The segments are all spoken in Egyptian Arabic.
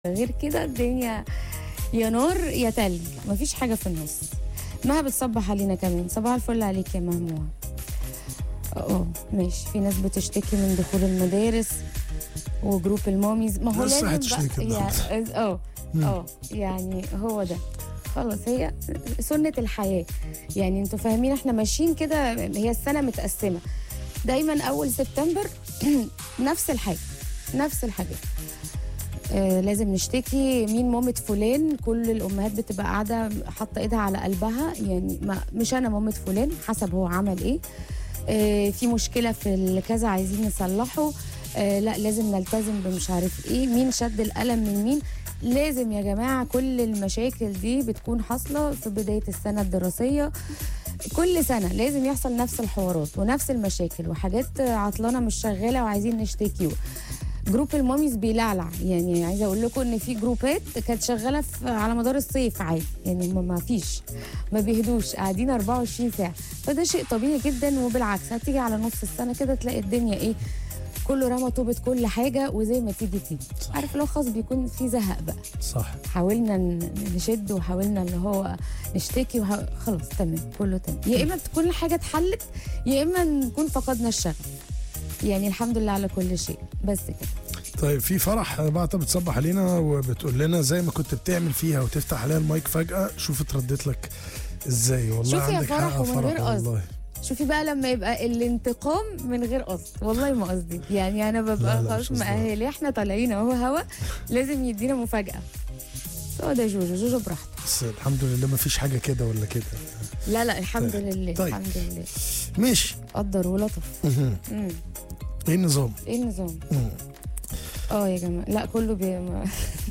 غير كده الدنيا يا نار يا تلج مفيش حاجة في النص مها بتصبح علينا كمان صباح الفل عليك يا مهموع اه ماشي في ناس بتشتكي من دخول المدارس وجروب الماميز ما هو لسه لازم هتشتكي بقى النهاردة. يا- اه اه يعني هو ده خلاص هي سنة الحياة يعني انتوا فاهمين احنا ماشيين كده هي السنة متقسمة دايما اول سبتمبر نفس الحاجة نفس الحاجات آه لازم نشتكي مين مامة فلان كل الامهات بتبقى قاعده حاطه ايدها على قلبها يعني ما مش انا مامة فلان حسب هو عمل ايه آه في مشكله في الكذا عايزين نصلحه آه لا لازم نلتزم بمش عارف ايه مين شد القلم من مين لازم يا جماعه كل المشاكل دي بتكون حاصله في بدايه السنه الدراسيه كل سنه لازم يحصل نفس الحوارات ونفس المشاكل وحاجات عطلانه مش شغاله وعايزين نشتكي جروب الماميز بيلعلع يعني عايزه اقول لكم ان في جروبات كانت شغاله في على مدار الصيف عادي يعني ما ما فيش ما بيهدوش قاعدين 24 ساعه فده شيء طبيعي جدا وبالعكس هتيجي على نص السنه كده تلاقي الدنيا ايه كله رمى طوبة كل حاجة وزي ما تيجي تيجي عارف لو خلاص بيكون في زهق بقى صح حاولنا ن- نشد وحاولنا اللي هو نشتكي وح... خلاص تمام كله تمام يا اما تكون الحاجه اتحلت يا اما نكون فقدنا الشغف يعني الحمد لله على كل شيء بس كده طيب في فرح بعتها بتصبح علينا وبتقول لنا زي ما كنت بتعمل فيها وتفتح عليها المايك فجأة شوف اتردت لك ازاي والله شوف يا عندك فرح حق ومن غير قصد. والله شوفي بقى لما يبقى الانتقام من غير قصد والله ما قصدي يعني انا لا، ببقى لا، خلاص مش قصدي. مأهلة احنا طالعين اهو هوا لازم يدينا مفاجأة بس هو ده جوجو جوجو براحته بس الحمد لله ما فيش حاجة كده ولا كده لا لا الحمد طيب. لله طيب. الحمد لله ماشي قدر ولطف مهم. مم. ايه النظام؟ ايه النظام مم. اه يا جماعه لا كله بي... ما-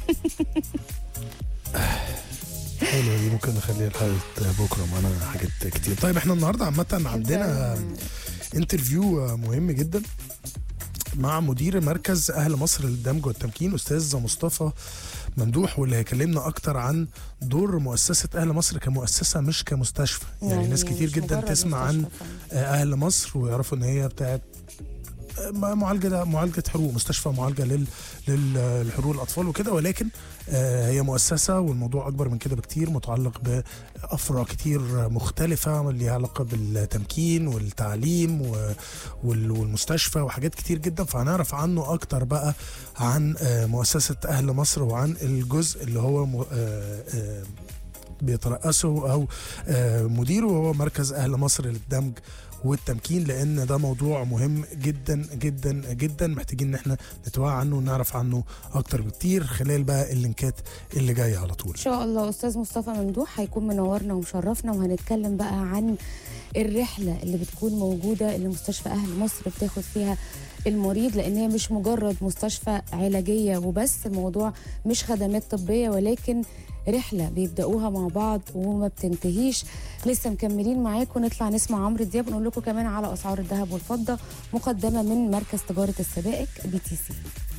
حلوة دي ممكن نخليها لحلقة بكرة معانا حاجات كتير طيب احنا النهاردة عامة عندنا انترفيو مهم جدا مع مدير مركز اهل مصر للدمج والتمكين استاذ مصطفى ممدوح واللي هيكلمنا اكتر عن دور مؤسسه اهل مصر كمؤسسه مش كمستشفى يعني, يعني ناس كتير مش جدا مجرد تسمع عن مستشفى فعلا. اهل مصر ويعرفوا ان هي بتاعت معالجه معالجه حروق مستشفى معالجه لل للحروق الاطفال وكده ولكن آه، هي مؤسسه والموضوع اكبر من كده بكتير متعلق بافرع كتير مختلفه ليها علاقه بالتمكين والتعليم و- وال- والمستشفى وحاجات كتير جدا فهنعرف عنه اكتر بقى عن آه، مؤسسه اهل مصر وعن الجزء اللي هو م- آه، آه، بيترأسه او آه، مديره وهو مركز اهل مصر للدمج والتمكين لان ده موضوع مهم جدا جدا جدا محتاجين ان احنا نتوعى عنه ونعرف عنه اكتر بكتير خلال بقى اللينكات اللي جايه على طول ان شاء الله استاذ مصطفى ممدوح هيكون منورنا ومشرفنا وهنتكلم بقى عن الرحله اللي بتكون موجوده اللي مستشفى اهل مصر بتاخد فيها المريض لان هي مش مجرد مستشفى علاجيه وبس الموضوع مش خدمات طبيه ولكن رحله بيبداوها مع بعض وما بتنتهيش لسه مكملين معاكم نطلع نسمع عمرو دياب ونقول لكم كمان على اسعار الذهب والفضه مقدمه من مركز تجاره السبائك بي تي سي